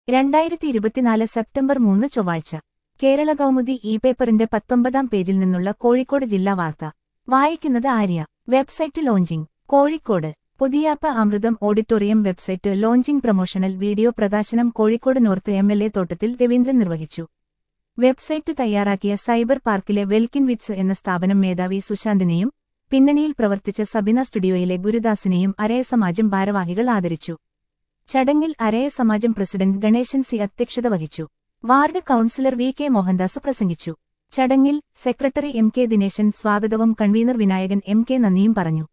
രണ്ടായിരത്തി ഇരുപത്തിനാല് സെപ്റ്റംബർ മൂന്ന് ചൊവ്വാഴ്ച കേരള കൗമുദി ഇ പേപ്പറിന്റെ പത്തൊമ്പതാം പേജിൽ നിന്നുള്ള കോഴിക്കോട് ജില്ലാ വാർത്ത വായിക്കുന്നത് Arya website launching Kozhikode Puthiyappa Amritham auditorium website launching promotional video പ്രകാശനം Kozhikode north M L A Thottathil Raveendran നിർവഹിച്ചു വെബ്സൈറ്റ് തയ്യാറാക്കിയ സൈബർ പാർക്കിലെ വെൽക്കിൻ വിറ്റ്സ് എന്ന സ്ഥാപനം മേധാവി സുശാന്തിനെയും പിന്നണിയിൽ പ്രവർത്തിച്ച സബിന സ്റ്റുഡിയോയിലെ ഗുരുദാസിനെയും അരയ സമാജം ഭാരവാഹികൾ ആദരിച്ചു ചടങ്ങിൽ അരയ സമാജം പ്രസിഡന്റ് ഗണേശൻ സി അധ്യക്ഷത വഹിച്ചു ward councillor V K Mohandas പ്രസംഗിച്ചു ചടങ്ങിൽ സെക്രട്ടറി എം കെ ദിനേശൻ സ്വാഗതവും കൺവീനർ വിനായകൻ എം കെ നന്ദിയും പറഞ്ഞു